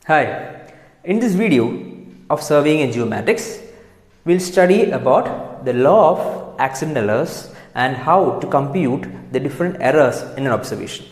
Hi, in this video of surveying and geomatics, we'll study about the law of accident errors and how to compute the different errors in an observation.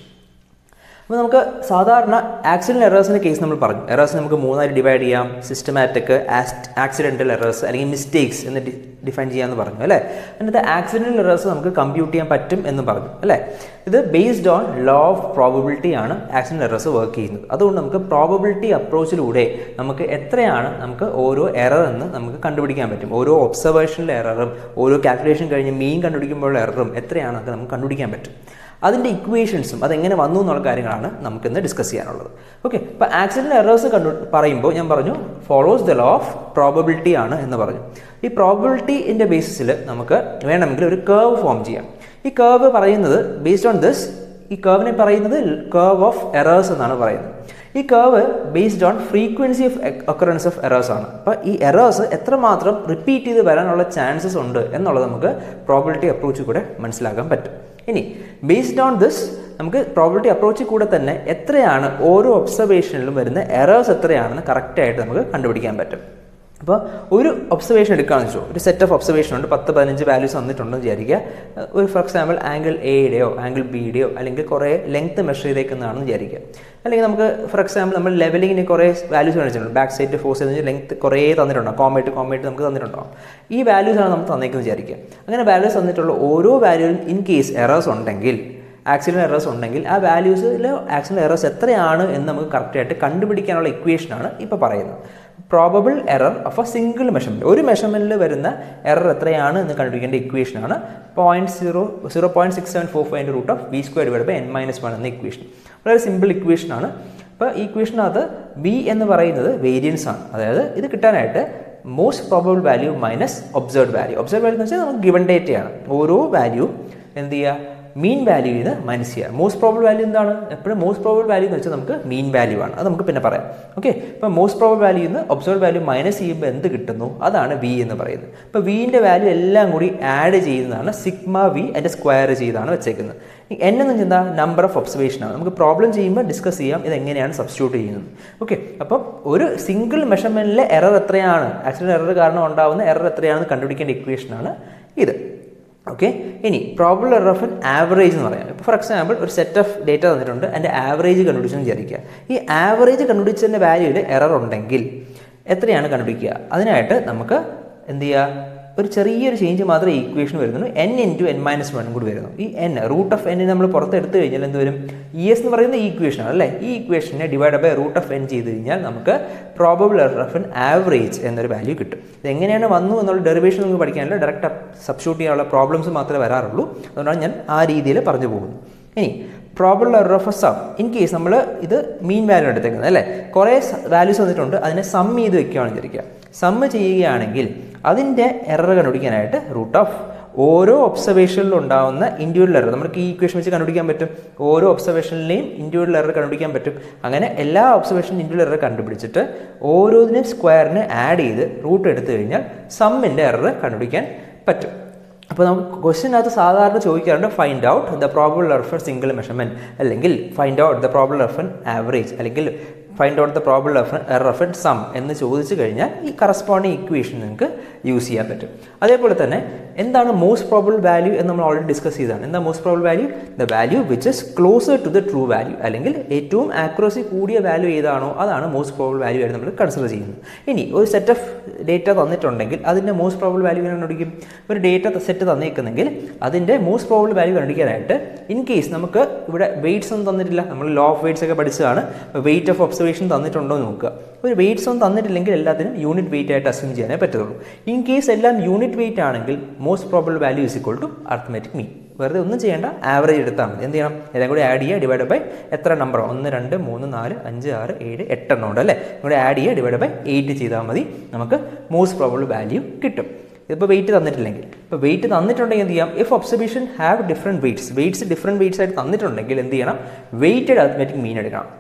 അപ്പോൾ നമുക്ക് സാധാരണ accident എറേഴ്സിൻ്റെ case നമ്മൾ പറഞ്ഞു errors നമുക്ക് മൂന്നായി divide ചെയ്യാം systematic accidental errors അല്ലെങ്കിൽ mistakes എന്ന് ഡിഫൈൻ ചെയ്യാമെന്ന് പറഞ്ഞു അല്ലേ എന്നിട്ട് ആക്സിഡൻറ്റൽ എറേഴ്സ് നമുക്ക് കമ്പ്യൂട്ട് ചെയ്യാൻ പറ്റും എന്ന് പറഞ്ഞു അല്ലേ ഇത് based on law of probability ആണ് ആക്സിഡൻറ്റ് എറേഴ്സ് വർക്ക് ചെയ്യുന്നത് അതുകൊണ്ട് നമുക്ക് പ്രോബബിലിറ്റി അപ്രോച്ചിലൂടെ നമുക്ക് എത്രയാണ് നമുക്ക് ഓരോ എറർ എന്ന് നമുക്ക് കണ്ടുപിടിക്കാൻ പറ്റും ഓരോ ഒബ്സർവേഷനിലെ എററും ഓരോ കാൽക്കുലേഷൻ കഴിഞ്ഞ് മീൻ കണ്ടുപിടിക്കുമ്പോഴുള്ള എററും എത്രയാണെന്നൊക്കെ നമുക്ക് കണ്ടുപിടിക്കാൻ പറ്റും അതിൻ്റെ ഇക്വേഷൻസും അതെങ്ങനെ വന്നു എന്നുള്ള കാര്യങ്ങളാണ് നമുക്കിന്ന് ഡിസ്കസ് ചെയ്യാനുള്ളത് ഓക്കെ ഇപ്പോൾ ആക്സിഡൻറ്റ് എറേഴ്സ് കണ്ടു പറയുമ്പോൾ ഞാൻ പറഞ്ഞു follows the law of probability ആണ് എന്ന് പറഞ്ഞു ഈ പ്രോബബിലിറ്റിൻ്റെ ബേസിസിൽ നമുക്ക് വേണമെങ്കിൽ ഒരു കേർവ് ഫോം ചെയ്യാം ഈ കേർവ് പറയുന്നത് ബേസ്ഡ് ഓൺ ദിസ് ഈ കേർവിനെ പറയുന്നത് കേർവ് ഓഫ് എറേഴ്സ് എന്നാണ് പറയുന്നത് ഈ curve based on frequency of occurrence of errors ആണ് അപ്പോൾ ഈ എറേഴ്സ് എത്രമാത്രം റിപ്പീറ്റ് ചെയ്ത് വരാനുള്ള ചാൻസസ് ഉണ്ട് എന്നുള്ളത് നമുക്ക് പ്രോബിലിറ്റി അപ്രോച്ചിൽ കൂടെ മനസ്സിലാക്കാൻ പറ്റും ഇനി ബേസ്ഡ് ഓൺ ദിസ് നമുക്ക് പ്രോബിലിറ്റി അപ്രോച്ചിൽ കൂടെ തന്നെ എത്രയാണ് ഓരോ ഒബ്സർവേഷനിലും വരുന്ന എറേഴ്സ് എത്രയാണെന്ന് കറക്റ്റായിട്ട് നമുക്ക് കണ്ടുപിടിക്കാൻ പറ്റും അപ്പോൾ ഒരു ഒബ്സർവേഷൻ എടുക്കുകയാണെന്ന് വെച്ചോ ഒരു സെറ്റ് ഓഫ് ഒബ്സർവേഷൻ ഉണ്ട് പത്ത് പതിനഞ്ച് വാല്യൂസ് വന്നിട്ടുണ്ടെന്ന് വിചാരിക്കുക ഒരു ഫോർ എക്സാമ്പിൾ ആംഗിൾ എയുടെയോ ആംഗിൾ ബിയുടെയോ അല്ലെങ്കിൽ കുറേ ലെങ്ത് മെഷർ ചെയ്തേക്കുന്നതാണെന്ന് വിചാരിക്കുക അല്ലെങ്കിൽ നമുക്ക് ഫോർ എക്സാമ്പിൾ നമ്മൾ ലെവലിങ്ങിന് കുറേ വാല്യൂസ് കാണിച്ചിട്ടുണ്ട് ബാക്ക് സൈഡ് ഫോഴ്സ് ചെയ്ത് ലെങ്ത് കുറേ തന്നിട്ടുണ്ടോ കോമേറ്റ് കോമേറ്റ് നമുക്ക് തന്നിട്ടുണ്ടോ ഈ വാല്യൂസാണ് നമുക്ക് തന്നേക്കുന്നത് വിചാരിക്കുക അങ്ങനെ വാല്യൂസ് തന്നിട്ടുള്ള ഓരോ വാല്യൂവിലും ഇൻ കേസ് എറേഴ്സ് ഉണ്ടെങ്കിൽ ആക്സിഡൻറ്റ് എറേഴ്സ് ഉണ്ടെങ്കിൽ ആ വാല്യൂസിൽ ആക്സിഡൻറ്റ് എറേഴ്സ് എത്രയാണ് എന്ന് നമുക്ക് കറക്റ്റായിട്ട് കണ്ടുപിടിക്കാനുള്ള ഇക്വേഷനാണ് ഇപ്പോൾ പറയുന്നത് probable error of a single measurement ഒരു മെഷർമെൻറ്റിൽ വരുന്ന എറർ എത്രയാണ് എന്ന് കണ്ടുപിടിക്കേണ്ട ഇക്വേഷനാണ് point zero zero point six seven four five root of B square divide by N minus one എന്ന ഇക്വേഷൻ വളരെ സിമ്പിൾ ഇക്വേഷനാണ് അപ്പോൾ ഈ ഇക്വേഷനകത്ത് ബി എന്ന് പറയുന്നത് വേരിയൻസ് ആണ് അതായത് ഇത് കിട്ടാനായിട്ട് most probable value minus observe value observe value എന്ന് വെച്ചാൽ നമുക്ക് ഗിവൺ ഡേറ്റയാണ് ഓരോ വാല്യൂ എന്ത് ചെയ്യുക മീൻ വാല്യൂ ഇത് മൈനസ് ചെയ്യുക മോസ്റ്റ് പ്രോബിൾ വാല്യൂ എന്താണ് എപ്പോഴും മോസ്റ്റ് പ്രോബിൾ വാല്യൂ എന്ന് വെച്ചാൽ നമുക്ക് മീൻ വാല്യൂ ആണ് അത് നമുക്ക് പിന്നെ പറയാം ഓക്കെ ഇപ്പോൾ മോസ്റ്റ് പ്രോബിൾ വാല്യൂ നിന്ന് ഒബ്സർവ് വാല്യൂ മൈനസ് ചെയ്യുമ്പോൾ എന്ത് കിട്ടുന്നു അതാണ് വി എന്ന് പറയുന്നത് ഇപ്പോൾ വിൻ്റെ വാല്യൂ എല്ലാം കൂടി ആഡ് ചെയ്യുന്നതാണ് സിഗ്മ വി അതിൻ്റെ സ്ക്വയർ ചെയ്താണ് വെച്ചേക്കുന്നത് എൻ എന്ന് വെച്ചാൽ എന്താ നമ്പർ ഓഫ് ഒബ്സർവേഷൻ ആണ് നമുക്ക് പ്രോബ്ലം ചെയ്യുമ്പോൾ ഡിസ്കസ് ചെയ്യാം ഇത് എങ്ങനെയാണ് സബ്സ്റ്റിറ്റ്യൂട്ട് ചെയ്യുന്നത് ഓക്കെ അപ്പം ഒരു സിംഗിൾ മെഷർമെൻറ്റിലെ എറർ എത്രയാണ് ആക്സിഡൻറ്റ് എറർ കാരണം ഉണ്ടാകുന്ന എറർ എത്രയാണെന്ന് കണ്ടുപിടിക്കേണ്ട ഇക്വേഷനാണ് ഇത് ഓക്കെ ഇനി probable error of an average എന്ന് പറയാം ഇപ്പോൾ ഫോർ എക്സാമ്പിൾ ഒരു സെറ്റ് ഓഫ് ഡേറ്റ തന്നിട്ടുണ്ട് അതിൻ്റെ ആവറേജ് കണ്ടുപിടിച്ചെന്ന് വിചാരിക്കുക ഈ ആവറേജ് കണ്ടുപിടിച്ചതിൻ്റെ വാല്യൂവിൽ എറർ ഉണ്ടെങ്കിൽ എത്രയാണ് കണ്ടുപിടിക്കുക അതിനായിട്ട് നമുക്ക് എന്ത് ചെയ്യുക ഒരു ചെറിയൊരു ചേഞ്ച് മാത്രമേ ഈക്വേഷൻ വരുന്നുള്ളൂ N into N minus one കൂടി വരുന്നു ഈ എൻ റൂട്ട് ഓഫ് എൻ നമ്മൾ പുറത്തെടുത്ത് കഴിഞ്ഞാൽ എന്ത് വരും ഇ എസ് എന്ന് പറയുന്ന ഈ ഇക്വേഷനാണ് അല്ലേ ഈ ഇക്വേഷനെ divide by root of N ചെയ്ത് കഴിഞ്ഞാൽ നമുക്ക് probable error of an average എന്നൊരു വാല്യൂ കിട്ടും ഇത് എങ്ങനെയാണ് വന്നു എന്നുള്ള ഡെറിവേഷൻ നമുക്ക് പഠിക്കാനില്ല ഡയറക്റ്റ് സബ്സ്റ്റിറ്റ്യൂട്ട് ചെയ്യാനുള്ള പ്രോബ്ലംസ് മാത്രമേ വരാറുള്ളൂ അതുകൊണ്ടാണ് ഞാൻ ആ രീതിയിൽ പറഞ്ഞു പോകുന്നത് ഇനി probable error of a sum in case നമ്മൾ ഇത് മീൻ വാല്യൂ എടുത്തേക്കുന്നത് അല്ലേ കുറേ വാല്യൂസ് വന്നിട്ടുണ്ട് അതിനെ സം ചെയ്ത് വെക്കുകയാണെന്ന് വിചാരിക്കുക സമ്മ് ചെയ്യുകയാണെങ്കിൽ അതിൻ്റെ എറർ കണ്ടുപിടിക്കാനായിട്ട് റൂട്ട് ഓഫ് ഓരോ ഒബ്സർവേഷനിലും ഉണ്ടാകുന്ന ഇൻഡിവിജ്വൽ എറർ നമുക്ക് ഈ ഇക്വേഷൻ വെച്ച് കണ്ടുപിടിക്കാൻ പറ്റും ഓരോ ഒബ്സർവേഷനിലെയും ഇൻഡിവിജ്വൽ എറർ കണ്ടുപിടിക്കാൻ പറ്റും അങ്ങനെ എല്ലാ ഒബ്സർവേഷനും ഇൻഡിവിജ്വൽ എറർ കണ്ടുപിടിച്ചിട്ട് ഓരോന്നിനും സ്ക്വയറിന് ആഡ് ചെയ്ത് റൂട്ട് എടുത്തു കഴിഞ്ഞാൽ സമ്മിൻ്റെ എറർ കണ്ടുപിടിക്കാൻ പറ്റും അപ്പോൾ നമുക്ക് ക്വസ്റ്റിനകത്ത് സാധാരണ ചോദിക്കാറുണ്ട് find out the probable error of single measurement അല്ലെങ്കിൽ find out the probable error of an average അല്ലെങ്കിൽ find out the probable error of an sum എന്ന് ചോദിച്ചു കഴിഞ്ഞാൽ ഈ കറസ്പോണ്ടിങ് ഇക്വേഷൻ നിങ്ങൾക്ക് യൂസ് ചെയ്യാൻ പറ്റും അതേപോലെ തന്നെ എന്താണ് മോസ്റ്റ് പ്രോബിൾ വാല്യൂ എന്ന് നമ്മൾ ഓൾറെഡി ഡിസ്കസ് ചെയ്തതാണ് എന്താ most probable value the value which is closer to the true value അല്ലെങ്കിൽ ഏറ്റവും ആക്യുറസി കൂടിയ വാല്യൂ ഏതാണോ അതാണ് മോസ്റ്റ് പ്രോബിൾ വാല്യൂ ആയിട്ട് നമ്മൾ കൺസിഡർ ചെയ്യുന്നത് ഇനി ഒരു സെറ്റ് ഓഫ് ഡേറ്റ തന്നിട്ടുണ്ടെങ്കിൽ അതിൻ്റെ മോസ്റ്റ് പ്രോബിൾ വാല്യൂ കണ്ടുപിടിക്കും ഒരു ഡേറ്റ സെറ്റ് തന്നിരിക്കുന്നെങ്കിൽ അതിൻ്റെ മോസ്റ്റ് പ്രോബിൾ വാല്യൂ കണ്ടുപിടിക്കാനായിട്ട് ഇൻ കേസ് നമുക്ക് ഇവിടെ വെയ്റ്റ്സ് ഒന്നും തന്നിട്ടില്ല നമ്മൾ ലോ ഓഫ് വെയ്റ്റ്സ് ഒക്കെ പഠിച്ചതാണ് വെയിറ്റ് ഓഫ് ഒബ്സർവേഷൻ തന്നിട്ടുണ്ടോ എന്ന് നോക്കുക ഒരു വെയ്റ്റ്സ് ഒന്നും തന്നിട്ടില്ലെങ്കിൽ എല്ലാത്തിനും യൂണിറ്റ് വെയിറ്റ് ആയിട്ട് അസ്യൂം ചെയ്യാനേ പറ്റുള്ളൂ ഇൻ കേസ് എല്ലാം യൂണിറ്റ് വെയിറ്റ് ആണെങ്കിൽ most probable value is equal to arithmetic mean വെറുതെ ഒന്നും ചെയ്യേണ്ട ആവറേജ് എടുത്താൽ മതി എന്ത് ചെയ്യണം എല്ലാം കൂടി ആഡ് ചെയ്യുക ഡിവൈഡ് ബൈ എത്ര നമ്പർ ഒന്ന് രണ്ട് മൂന്ന് നാല് അഞ്ച് ആറ് ഏഴ് എട്ടെണ്ണം ഉണ്ട് അല്ലേ ഇവിടെ ആഡ് ചെയ്യുക ഡിവൈഡ് ബൈ എയ്റ്റ് ചെയ്താൽ മതി നമുക്ക് മോസ്റ്റ് പ്രോബിൾ വാല്യൂ കിട്ടും ഇതിപ്പോൾ വെയിറ്റ് തന്നിട്ടില്ലെങ്കിൽ ഇപ്പോൾ വെയിറ്റ് തന്നിട്ടുണ്ടെങ്കിൽ എന്ത് ചെയ്യാം if observation have different weights weights different weights ആയിട്ട് തന്നിട്ടുണ്ടെങ്കിൽ എന്ത് ചെയ്യണം വെയിറ്റഡ് അത്മെറ്റിക് മീൻ എടുക്കണം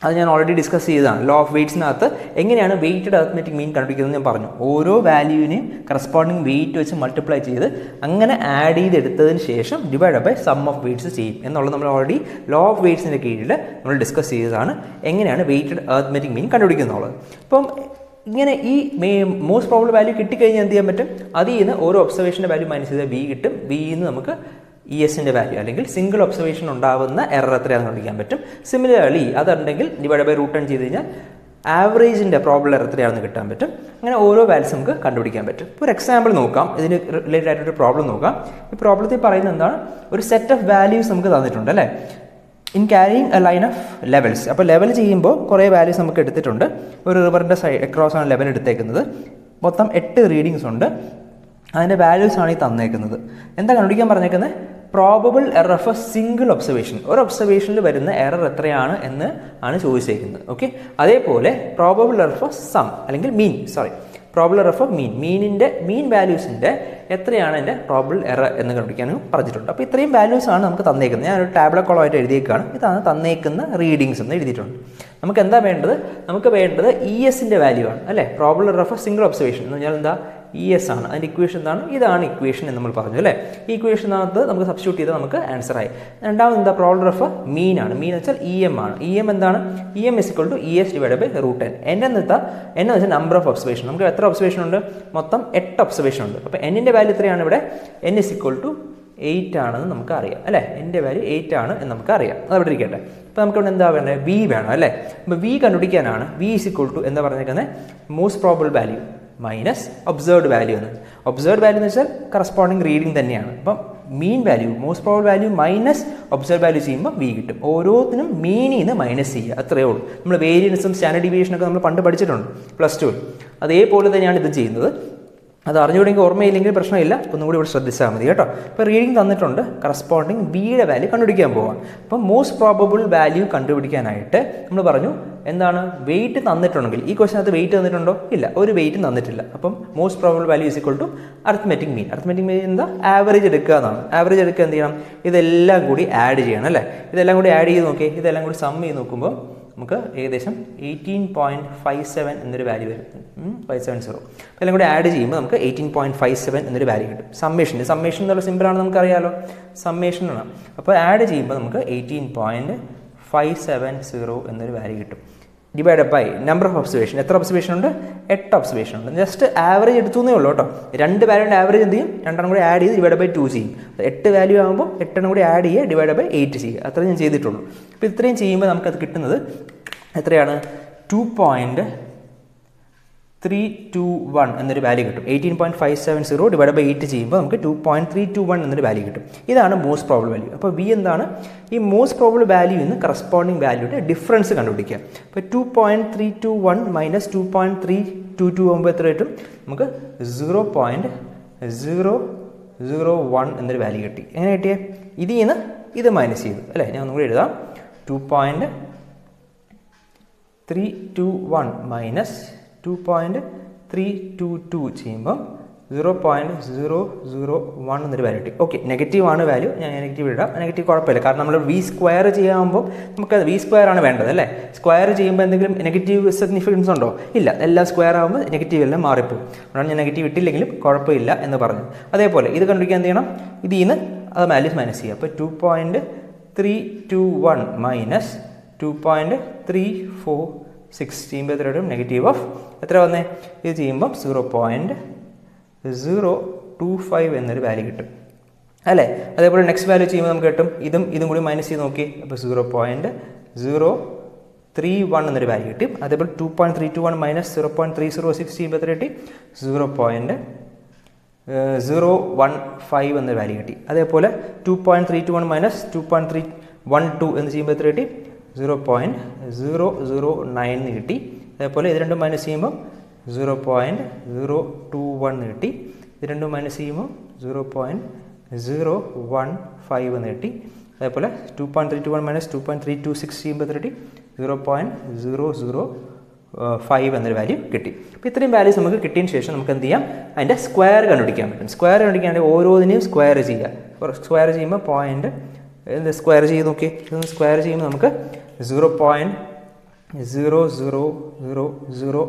അത് ഞാൻ ഓൾറെഡി ഡിസ്കസ് ചെയ്തതാണ് ലോ ഓഫ് വെയ്റ്റ്സിനകത്ത് എങ്ങനെയാണ് വെയ്റ്റഡ് അത്മെറ്റിക് മീൻ കണ്ടുപിടിക്കുന്നത് ഞാൻ പറഞ്ഞു ഓരോ വാല്യൂവിനെയും കറസ്പോണ്ടിങ് വെയിറ്റ് വെച്ച് മൾട്ടിപ്ലൈ ചെയ്ത് അങ്ങനെ ആഡ് ചെയ്തെടുത്തതിന് ശേഷം divide by sum of weights ചെയ്യും എന്നുള്ളത് നമ്മൾ ഓൾറെഡി ലോ ഓഫ് വെയ്റ്റ്സിൻ്റെ കീഴിൽ നമ്മൾ ഡിസ്കസ് ചെയ്തതാണ് എങ്ങനെയാണ് വെയ്റ്റഡ് അത്മെറ്റിക് മീൻ കണ്ടുപിടിക്കുന്നുള്ളത് അപ്പം ഇങ്ങനെ ഈ മോസ്റ്റ് പ്രോബ്ലം വാല്യൂ കിട്ടിക്കഴിഞ്ഞാൽ എന്ത് ചെയ്യാൻ പറ്റും അതിൽ നിന്ന് ഓരോ ഒബ്സർവേഷൻ്റെ വാല്യൂ മൈനസ് ചെയ്താൽ ബി കിട്ടും ബിയിൽ നിന്ന് നമുക്ക് ഇ എസിൻ്റെ വാല്യൂ അല്ലെങ്കിൽ സിംഗിൾ ഒബ്സർവേഷൻ ഉണ്ടാവുന്ന എറർ എത്രയാണെന്ന് കണ്ടുപിടിക്കാൻ പറ്റും സിമിലർലി അതുണ്ടെങ്കിൽ ഡിവൈഡ് ബൈ റൂട്ട് ചെയ്ത് കഴിഞ്ഞാൽ ആവറേജിൻ്റെ പ്രോബ്ലം എറർ എത്രയാണെന്ന് കിട്ടാൻ പറ്റും അങ്ങനെ ഓരോ വാല്യൂസ് നമുക്ക് കണ്ടുപിടിക്കാൻ പറ്റും ഒരു എക്സാമ്പിൾ നോക്കാം ഇതിന് റിലേറ്റഡ് ആയിട്ടൊരു പ്രോബ്ലം നോക്കാം ഈ പ്രോബ്ലത്തിൽ പറയുന്നത് എന്താണ് ഒരു സെറ്റ് ഓഫ് വാല്യൂസ് നമുക്ക് തന്നിട്ടുണ്ട് അല്ലേ in carrying a line of levels അപ്പോൾ ലെവൽ ചെയ്യുമ്പോൾ കുറേ വാല്യൂസ് നമുക്ക് എടുത്തിട്ടുണ്ട് ഒരു റിവറിൻ്റെ സൈഡ് അക്രോസ് ആണ് ലെവൽ എടുത്തേക്കുന്നത് മൊത്തം എട്ട് റീഡിങ്സ് ഉണ്ട് അതിൻ്റെ വാല്യൂസ് ആണ് ഈ തന്നേക്കുന്നത് എന്താ കണ്ടുപിടിക്കാൻ പറഞ്ഞേക്കുന്നത് probable error of a single observation ഒരു ഒബ്സർവേഷനിൽ വരുന്ന എറർ എത്രയാണ് എന്ന് ആണ് ചോദിച്ചേക്കുന്നത് ഓക്കെ അതേപോലെ പ്രോബബിൾ എറർ ഓഫ് സം അല്ലെങ്കിൽ mean sorry probable error of mean മീനിൻ്റെ മീൻ വാല്യൂസിൻ്റെ എത്രയാണ് എൻ്റെ പ്രോബിൾ എറർ എന്ന് കണ്ടുപിടിക്കാനും പറഞ്ഞിട്ടുണ്ട് അപ്പോൾ ഇത്രയും വാല്യൂസ് ആണ് നമുക്ക് തന്നേക്കുന്നത് ഞാൻ ഒരു ടാബ്ലറ്റ് കോളമായിട്ട് എഴുതിയേക്കാണ് ഇതാണ് തന്നേക്കുന്ന റീഡിങ്സ് എന്ന് എഴുതിയിട്ടുണ്ട് നമുക്ക് എന്താ വേണ്ടത് നമുക്ക് വേണ്ടത് ഇ എസിൻ്റെ വാല്യൂ ആണ് അല്ലേ probable error of single observation എന്ന് പറഞ്ഞാൽ എന്താ ഇ എസ് ആണ് അതിൻ്റെ ഇക്വേഷൻ എന്താണ് ഇതാണ് ഇക്വേഷൻ എന്ന് നമ്മൾ പറഞ്ഞു അല്ലേ ഈ ഇക്വേഷനകത്ത് നമുക്ക് സബ്സ്റ്റിറ്റ്യൂട്ട് ചെയ്താൽ നമുക്ക് ആൻസർ ആയി രണ്ടാമത് എന്താ പ്രോബ്ലം ഓഫ് മീൻ ആണ് മീൻ വെച്ചാൽ ഇ എം ആണ് ഇ എം എന്താണ് E M is equal to E S divide by root N N എന്ന് വെച്ചാൽ എൻ എന്ന് വെച്ചാൽ നമ്പർ ഓഫ് ഒബ്സർവേഷൻ നമുക്ക് എത്ര ഒബ്സർവേഷൻ ഉണ്ട് മൊത്തം എട്ട് ഒബ്സർവേഷൻ ഉണ്ട് അപ്പോൾ എന്നിൻ്റെ വാല്യൂ എത്രയാണ് ഇവിടെ N is equal to eight ആണെന്ന് നമുക്ക് അറിയാം അല്ലേ എൻ്റെ വാല്യൂ എയ്റ്റ് ആണ് എന്ന് നമുക്ക് അറിയാം അത് അവിടെ ഇരിക്കട്ടെ അപ്പോൾ നമുക്ക് ഇവിടെ എന്താ വേണ്ടത് വി വേണം അല്ലേ അപ്പോൾ വി കണ്ടുപിടിക്കാനാണ് വി ഇസ് ഇക്വൾ ടു എന്താ പറഞ്ഞേക്കുന്നത് most probable value minus observed value എന്ന് ഒബ്സേർവ്ഡ് വാല്യൂ എന്ന് വെച്ചാൽ കറസ്പോണ്ടിങ് റീഡിംഗ് തന്നെയാണ് അപ്പം mean value most probable value minus observe value ചെയ്യുമ്പോൾ വി കിട്ടും ഓരോത്തിനും മീനിൽ നിന്ന് മൈനസ് ചെയ്യുക അത്രയേ ഉള്ളൂ നമ്മൾ വേരിയൻസും സ്റ്റാൻഡേർഡ് ഡീവിയേഷനൊക്കെ നമ്മൾ പണ്ട് പഠിച്ചിട്ടുണ്ട് പ്ലസ് ടുവിൽ അതേപോലെ തന്നെയാണ് ഇത് ചെയ്യുന്നത് അത് അറിഞ്ഞുകൂടെങ്കിൽ ഓർമ്മയില്ലെങ്കിൽ പ്രശ്നമില്ല ഒന്നും കൂടി ഇവിടെ ശ്രദ്ധിച്ചാൽ മതി കേട്ടോ ഇപ്പോൾ റീഡിംഗ് തന്നിട്ടുണ്ട് കറസ്പോണ്ടിങ് ബിയുടെ വാല്യൂ കണ്ടുപിടിക്കാൻ പോവാം അപ്പം മോസ്റ്റ് പ്രോബബിൾ വാല്യൂ കണ്ടുപിടിക്കാനായിട്ട് നമ്മൾ പറഞ്ഞു എന്താണ് വെയിറ്റ് തന്നിട്ടുണ്ടെങ്കിൽ ഈ ക്വസ്റ്റിനകത്ത് വെയിറ്റ് തന്നിട്ടുണ്ടോ ഇല്ല ഒരു വെയിറ്റ് തന്നിട്ടില്ല അപ്പം most probable value is equal to arithmetic mean arithmetic mean എന്താ ആവറേജ് എടുക്കുക എന്നാണ് ആവറേജ് എടുക്കുക എന്ത് ചെയ്യണം ഇതെല്ലാം കൂടി ആഡ് ചെയ്യണം അല്ലേ ഇതെല്ലാം കൂടി ആഡ് ചെയ്ത് നോക്കി ഇതെല്ലാം കൂടി സം ചെയ്ത് നോക്കുമ്പോൾ നമുക്ക് ഏകദേശം എയ്റ്റീൻ പോയിൻറ്റ് ഫൈവ് സെവൻ എന്നൊരു വാല്യൂ വരും ഫൈവ് സെവൻ സീറോ എല്ലാം കൂടി ആഡ് ചെയ്യുമ്പോൾ നമുക്ക് എയ്റ്റീൻ പോയിൻറ്റ് ഫൈവ് സെവൻ എന്നൊരു വാല്യൂ കിട്ടും സമ്മേഷൻ സമ്മേഷൻ എന്നുള്ള സിമ്പിളാണ് നമുക്കറിയാലോ സമ്മേഷൻ ആണ് അപ്പോൾ ആഡ് ചെയ്യുമ്പോൾ നമുക്ക് eighteen point five seven zero എന്നൊരു വാല്യൂ കിട്ടും divide by number of observation എത്ര ഒബ്സർവേഷൻ ഉണ്ട് എട്ട് ഒബ്സർവേഷൻ ഉണ്ട് ജസ്റ്റ് ആവറേജ് എടുത്തുന്നേ ഉള്ളൂ കേട്ടോ രണ്ട് വാല്യൂൻ്റെ ആവറേജ് എന്ത് ചെയ്യും രണ്ടെണ്ണം കൂടി ആഡ് ചെയ്ത് ഡിവൈഡ് ബൈ ടു ചെയ്യും എട്ട് വാല്യൂ ആകുമ്പോൾ എട്ടെണ്ണം കൂടി ആഡ് ചെയ്യുക ഡിവൈഡ് ബൈ എയ്റ്റ് ചെയ്യുക അത്ര ഞാൻ ചെയ്തിട്ടുള്ളൂ അപ്പോൾ ഇത്രയും ചെയ്യുമ്പോൾ നമുക്കത് കിട്ടുന്നത് എത്രയാണ് two point three two one എന്നൊരു വാല്യൂ കിട്ടും eighteen point five seven zero divide by eight ചെയ്യുമ്പോൾ നമുക്ക് two point three two one എന്നൊരു വാല്യൂ കിട്ടും ഇതാണ് മോസ്റ്റ് പ്രോബിൾ വാല്യൂ അപ്പോൾ വി എന്താണ് ഈ മോസ്റ്റ് പ്രോബിൾ വാല്യൂ എന്ന് കറസ്പോണ്ടിങ് വാല്യൂയുടെ ഡിഫറൻസ് കണ്ടുപിടിക്കുക അപ്പോൾ two point three two one minus two point three two two ആകുമ്പോൾ എത്ര കിട്ടും നമുക്ക് zero point zero zero one എന്നൊരു വാല്യൂ കിട്ടി എങ്ങനെ കിട്ടിയേ ഇതിൽ നിന്ന് ഇത് മൈനസ് ചെയ്തു അല്ലേ ഞാൻ ഒന്നുകൂടി എഴുതാം two point three two one minus two point three two two ചെയ്യുമ്പം zero point zero zero one എന്നൊരു വാല്യൂ കിട്ടി ഓക്കെ നെഗറ്റീവ് ആണ് വാല്യൂ ഞാൻ നെഗറ്റീവ് ഇടാം നെഗറ്റീവ് കുഴപ്പമില്ല കാരണം നമ്മൾ വി സ്ക്വയർ ചെയ്യാകുമ്പോൾ നമുക്ക് വി സ്ക്വയർ ആണ് വേണ്ടത് അല്ലേ സ്ക്വയർ ചെയ്യുമ്പോൾ എന്തെങ്കിലും നെഗറ്റീവ് സിഗ്നിഫിക്കൻസ് ഉണ്ടോ ഇല്ല എല്ലാം സ്ക്വയർ ആകുമ്പോൾ നെഗറ്റീവ് എല്ലാം മാറിപ്പോകും അതുകൊണ്ട് ഞാൻ നെഗറ്റീവ് ഇട്ടില്ലെങ്കിലും കുഴപ്പമില്ല എന്ന് പറഞ്ഞു അതേപോലെ ഇത് കണ്ടുപിടിക്കാൻ എന്ത് ചെയ്യണം ഇതിൽ നിന്ന് അത് വാല്യൂസ് മൈനസ് ചെയ്യുക അപ്പോൾ two point three two one minus two point three four six ചെയ്യുമ്പോൾ എത്ര വരും നെഗറ്റീവ് ഓഫ് എത്ര വന്നേ ഇത് ചെയ്യുമ്പം zero point zero two five എന്നൊരു വാല്യൂ കിട്ടും അല്ലേ അതേപോലെ നെക്സ്റ്റ് വാല്യൂ ചെയ്യുമ്പോൾ നമുക്ക് കിട്ടും ഇതും ഇതും കൂടി മൈനസ് ചെയ്ത് നോക്കി അപ്പോൾ zero point zero three one എന്നൊരു വാല്യൂ കിട്ടി അതേപോലെ two point three two one minus zero point three zero six ചെയ്യുമ്പോൾ എത്ര കിട്ടി zero point zero one five എന്നൊരു വാല്യൂ കിട്ടി അതേപോലെ two point three two one minus two point three one two എന്ന് ചെയ്യുമ്പോൾ എത്ര കിട്ടി zero point zero zero nine എന്ന് കിട്ടി അതേപോലെ ഇത് രണ്ടും മൈനസ് ചെയ്യുമ്പോൾ zero point zero two one എന്ന് കിട്ടി ഇത് രണ്ടും മൈനസ് ചെയ്യുമ്പോൾ zero point zero one five എന്ന് കിട്ടി അതേപോലെ two point three two one minus two point three two six ചെയ്യുമ്പോൾ എത്ര കിട്ടി zero point zero zero five എന്നൊരു വാല്യൂ കിട്ടി അപ്പോൾ ഇത്രയും വാല്യൂസ് നമുക്ക് കിട്ടിയതിന് ശേഷം നമുക്ക് എന്ത് ചെയ്യാം അതിൻ്റെ സ്ക്വയർ കണ്ടുപിടിക്കാൻ പറ്റും സ്ക്വയർ കണ്ടുപിടിക്കാണെങ്കിൽ ഓരോന്നിനെയും സ്ക്വയർ ചെയ്യുക സ്ക്വയർ ചെയ്യുമ്പോൾ പോയിൻറ്റ് എന്ത് സ്ക്വയർ ചെയ്ത് നോക്കി ഇതൊന്ന് സ്ക്വയർ ചെയ്യുമ്പോൾ നമുക്ക് zero point zero zero zero zero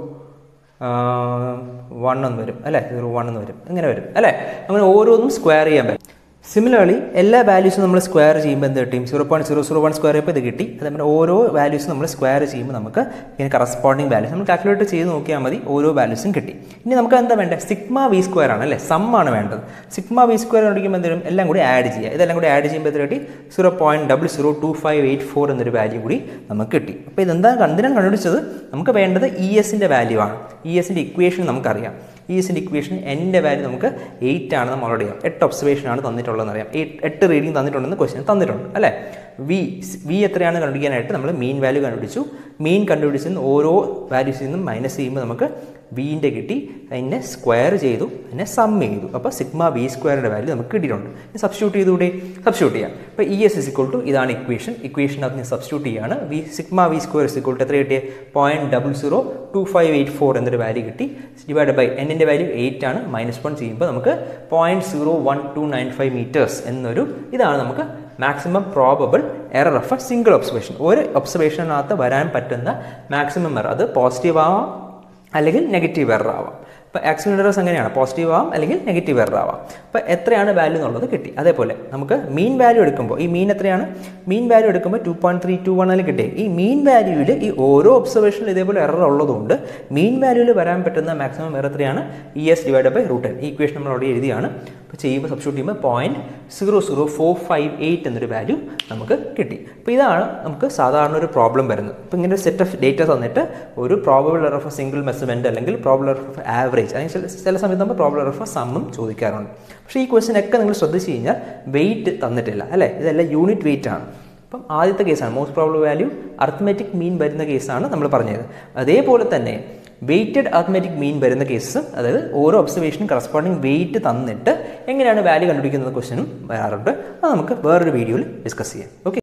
one എന്ന് വരും അല്ലേ സീറോ വൺ എന്ന് വരും ഇങ്ങനെ വരും അല്ലേ അങ്ങനെ ഓരോന്നും സ്ക്വയർ ചെയ്യാൻ പറ്റും സിമിലർലി എല്ലാ വാല്യൂസും നമ്മൾ സ്ക്വയർ ചെയ്യുമ്പോൾ എന്ത് കിട്ടും zero point zero zero one square ചെയ്യുമ്പോൾ ഇത് കിട്ടി അതേപോലെ ഓരോ വാല്യൂസും നമ്മൾ സ്ക്വയർ ചെയ്യുമ്പോൾ നമുക്ക് ഇങ്ങനെ കറസ്പോണ്ടിങ് വാല്യൂസ് നമ്മൾ കാൽക്കുലേറ്റ് ചെയ്ത് നോക്കിയാൽ മതി ഓരോ വാല്യൂസും കിട്ടി ഇനി നമുക്ക് എന്താ വേണ്ടത് സിഗ്മ വി സ്ക്വയർ ആണ് അല്ലേ സം ആണ് വേണ്ടത് സിഗ്മ വി സ്ക്വയർ കണ്ടുപിടിക്കുമ്പോൾ എന്തെങ്കിലും എല്ലാം കൂടി ആഡ് ചെയ്യുക ഇതെല്ലാം കൂടി ആഡ് ചെയ്യുമ്പോൾ എത്ര കിട്ടി zero point double zero two five eight four എന്നൊരു വാല്യൂ കൂടി നമുക്ക് കിട്ടി അപ്പോൾ ഇതെന്താ എന്തിനാണ് കണ്ടുപിടിച്ചത് നമുക്ക് വേണ്ടത് ഇ എസിൻ്റെ വാല്യൂ ആണ് ഇ എസിൻ്റെ ഇക്വേഷൻ നമുക്കറിയാം ഈ എസിൻ്റെ ഇക്വേഷൻ എൻ്റെ വാല്യൂ നമുക്ക് എയ്റ്റ് ആണ് നമ്മൾ ഓൾറെഡി അറിയാം എട്ട് ഒബ്സർവേഷൻ ആണ് തന്നിട്ടുള്ളതെന്ന് അറിയാം എയ്റ്റ് എട്ട് റീഡിംഗ് തന്നിട്ടുണ്ടെന്ന് ക്വസ്റ്റ്യൻ തന്നിട്ടുണ്ട് അല്ലേ വി വി എത്രയാണ് കണ്ടുപിടിക്കാനായിട്ട് നമ്മൾ മീൻ വാല്യൂ കണ്ടുപിടിച്ചു മീൻ കണ്ടുപിടിച്ചെന്ന് ഓരോ വാല്യൂസിൽ നിന്നും മൈനസ് ചെയ്യുമ്പോൾ നമുക്ക് വിൻ്റെ കിട്ടി അതിനെ സ്ക്വയർ ചെയ്തു അതിനെ സം ചെയ്തു അപ്പോൾ സിഗ്മ വി സ്ക്വയറിൻ്റെ വാല്യൂ നമുക്ക് കിട്ടിയിട്ടുണ്ട് സബ്സ്റ്റിറ്റ്യൂട്ട് ചെയ്തുകൂടെ സബ്സ്റ്റിറ്റ്യൂട്ട് ചെയ്യാം അപ്പോൾ E S is equal to ഇതാണ് ഇക്വേഷൻ ഇക്വേഷനകത്ത് ഞാൻ സബ്സ്റ്റിറ്റ്യൂട്ട് ചെയ്യാണ് V sigma V square is equal to എത്ര കിട്ടിയ point double zero two five eight four എന്നൊരു വാല്യൂ കിട്ടി ഡിവൈഡ് ബൈ എന്നിൻ്റെ വാല്യൂ എയ്റ്റ് ആണ് മൈനസ് വൺ ചെയ്യുമ്പോൾ നമുക്ക് point zero one two nine five meters എന്നൊരു ഇതാണ് നമുക്ക് maximum probable error of a single observation ഒരു ഒബ്സർവേഷനകത്ത് വരാൻ പറ്റുന്ന മാക്സിമം എറർ അത് പോസിറ്റീവ് ആവാം അല്ലെങ്കിൽ നെഗറ്റീവ് എറർ ആവാം ഇപ്പോൾ ആക്സിഡൻറ്റേഴ്സ് അങ്ങനെയാണ് പോസിറ്റീവ് ആവാം അല്ലെങ്കിൽ നെഗറ്റീവ് എറർ ആവാം അപ്പോൾ എത്രയാണ് വാല്യൂ എന്നുള്ളത് കിട്ടി അതേപോലെ നമുക്ക് മീൻ വാല്യൂ എടുക്കുമ്പോൾ ഈ മീൻ എത്രയാണ് മീൻ വാല്യൂ എടുക്കുമ്പോൾ ടു പോയിന്റ് ത്രീ ടു വണ്ണിൽ കിട്ടി ഈ മീൻ വാല്യൂവിൽ ഈ ഓരോ ഒബ്സർവേഷനിൽ ഇതേപോലെ എറർ ഉള്ളതുകൊണ്ട് മീൻ വാല്യൂവിൽ വരാൻ പറ്റുന്ന മാക്സിമം എറർ എത്രയാണ് E S divide by root ഈ ഇക്വേഷൻ നമ്മൾ അവിടെ എഴുതിയാണ് അപ്പോൾ ചെയ്യുമ്പോൾ സബ്സ്റ്റിറ്റ്യൂട്ട് ചെയ്യുമ്പോൾ point zero zero four five eight എന്നൊരു വാല്യൂ നമുക്ക് കിട്ടി അപ്പോൾ ഇതാണ് നമുക്ക് സാധാരണ ഒരു പ്രോബ്ലം വരുന്നത് അപ്പോൾ ഇങ്ങനെ ഒരു സെറ്റ് ഓഫ് ഡേറ്റ തന്നിട്ട് ഒരു probable error of single measurement അല്ലെങ്കിൽ പ്രോബിൾ എറർ ഓഫ് ആവറേജ് അല്ലെങ്കിൽ ചില ചില സമയത്ത് നമ്മൾ പ്രോബിൾ എറർ ഓഫ് സമ്മും ചോദിക്കാറുണ്ട് പക്ഷേ ഈ ക്വസ്റ്റ്യൻ ഒക്കെ നിങ്ങൾ ശ്രദ്ധിച്ച് കഴിഞ്ഞാൽ വെയിറ്റ് തന്നിട്ടില്ല അല്ലേ ഇതെല്ലാം യൂണിറ്റ് വെയിറ്റ് ആണ് അപ്പം ആദ്യത്തെ കേസാണ് most probable value arithmetic mean വരുന്ന കേസാണ് നമ്മൾ പറഞ്ഞത് അതേപോലെ തന്നെ വെയ്റ്റഡ് അർത്തമെറ്റിക് മീൻ വരുന്ന കേസും അതായത് ഓരോ ഒബ്സർവേഷനും കറസ്പോണ്ടിങ് വെയിറ്റ് തന്നിട്ട് എങ്ങനെയാണ് വാല്യൂ കണ്ടുപിടിക്കുന്നത് ക്വസ്റ്റ്യനും വരാറുണ്ട് അത് നമുക്ക് വേറൊരു വീഡിയോയിൽ ഡിസ്കസ് ചെയ്യാം ഓക്കെ